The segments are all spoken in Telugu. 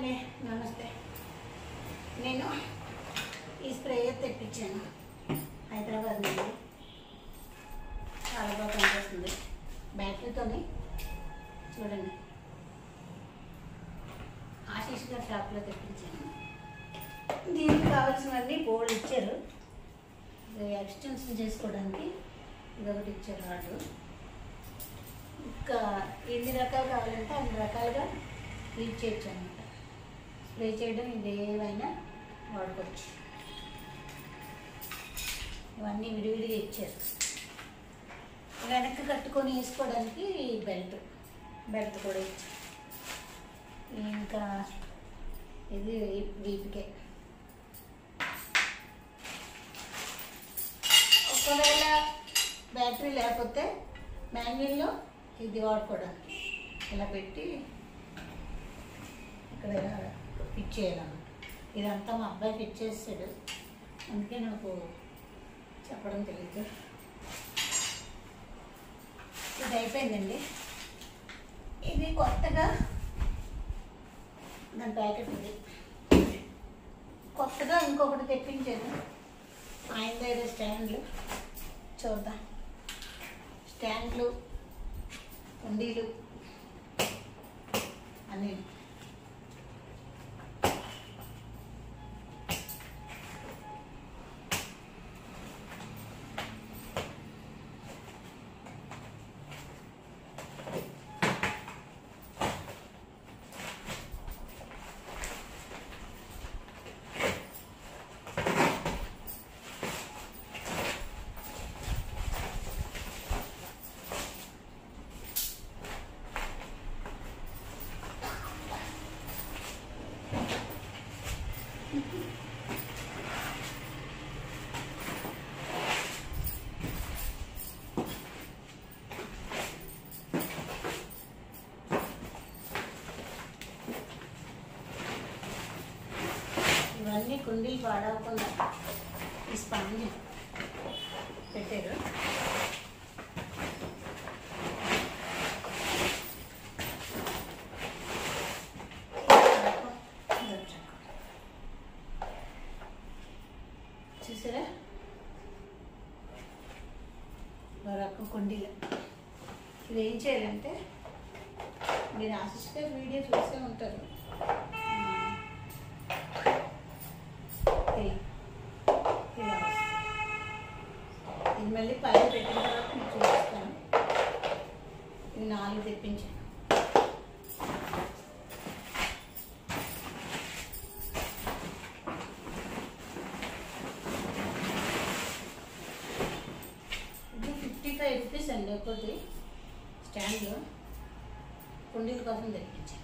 అండి నమస్తే నేను ఈ స్ప్రే తెప్పించాను హైదరాబాద్ నుండి చాలా బాగా పనిచేస్తుంది బ్యాటరీతోని చూడండి ఆశీష్ గారి షాప్లో తెప్పించాను దీనికి కావాల్సినవన్నీ బోర్డు ఇచ్చారు ఇది ఎక్స్టెన్షన్ చేసుకోవడానికి ఇదొకటి ఇచ్చారు వాళ్ళు ఇంకా ఎన్ని రకాలు కావాలంటే అన్ని రకాలుగా యూజ్ చేయొచ్చు అనమాట స్ప్రే చేయడం ఇది ఏమైనా వాడుకోవచ్చు ఇవన్నీ విడివిడిగా ఇచ్చారు వెనక్కి కట్టుకొని వేసుకోవడానికి బెల్ట్ బెల్ట్ కూడా ఇచ్చారు ఇంకా ఇది వీపుకే ఒకవేళ బ్యాటరీ లేకపోతే మాన్యువల్లో ఇది వాడుకోవడానికి ఇలా పెట్టి ఇక్కడ ఇలా ఫిట్ చేయాలన్నమాట ఇదంతా మా అబ్బాయి ఫిట్ చేస్తాడు అందుకే నాకు చెప్పడం తెలియదు ఇది అయిపోయిందండి ఇది కొత్తగా దాని ప్యాకెట్ ఇది కొత్తగా ఇంకొకటి తెప్పించాను ఆయన దగ్గర స్టాండ్లు చూద్దాం స్టాండ్లు కుండీలు అన్నీ ఇవన్నీ కుండీలు పాడవకుండా ఈ స్పంజ్ పెట్టారు చూసారా ఒక రకం కుండీలు ఇవి ఏం చేయాలంటే మీరు ఆశిస్తే వీడియో చూసే ఉంటారు ఇది ఇలా వస్తుంది. ఇది మళ్ళీ పైన పెట్టిన తర్వాత మీకు చూపిస్తాను ఇవి నాలుగు తెప్పించాను ఇది ఫిఫ్టీ ఫైవ్ రూపీస్ అండి ఒకటి స్టాండ్లో కుండీల కోసం తెప్పించాను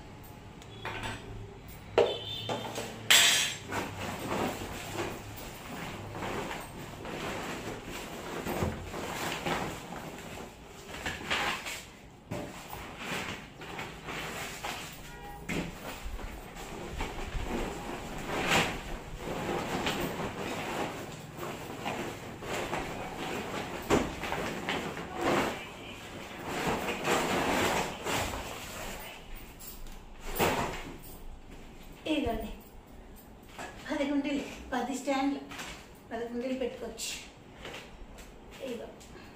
ఇదిగోండి పది కుండీలు పది స్టాండ్లు పది కుండీలు పెట్టుకోవచ్చు ఇదిగో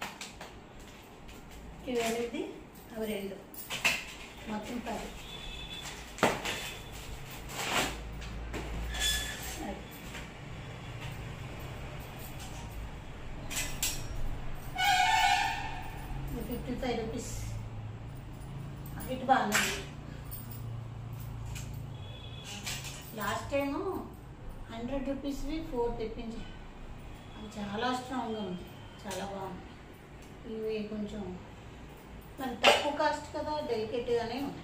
ఇవి అనేది అవి రెండు మొత్తం పది అది. ఇది ఫిఫ్టీ ఫైవ్ రూపీస్ ఇటు బాగుంది లాస్ట్ టైము హండ్రెడ్ రూపీస్వి ఫోర్ తెప్పించాను అది చాలా స్ట్రాంగ్గా ఉంది చాలా బాగుంది ఇవి కొంచెం మరి తక్కువ కాస్ట్ కదా డెలికేట్గానే ఉన్నాయి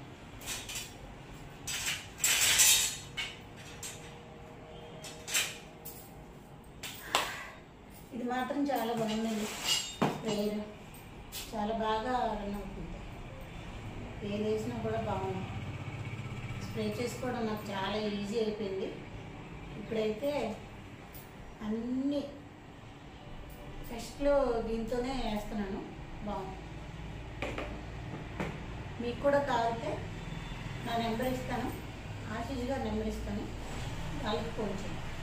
ఇది మాత్రం చాలా బాగుందండి స్ప్రేయర్ చాలా బాగా రన్ అవుతుంది ఏది వేసినా కూడా బాగుంది స్ప్రే చేసుకోవడం నాకు చాలా ఈజీ అయిపోయింది ఇప్పుడైతే అన్ని ఫస్ట్లో దీంతోనే వేస్తున్నాను బాగుంది మీకు కూడా కావాలంటే నా నెంబర్ ఇస్తాను ఆశీష్ గారు నెంబర్ ఇస్తాను వాళ్ళకి ఫోన్ చేయండి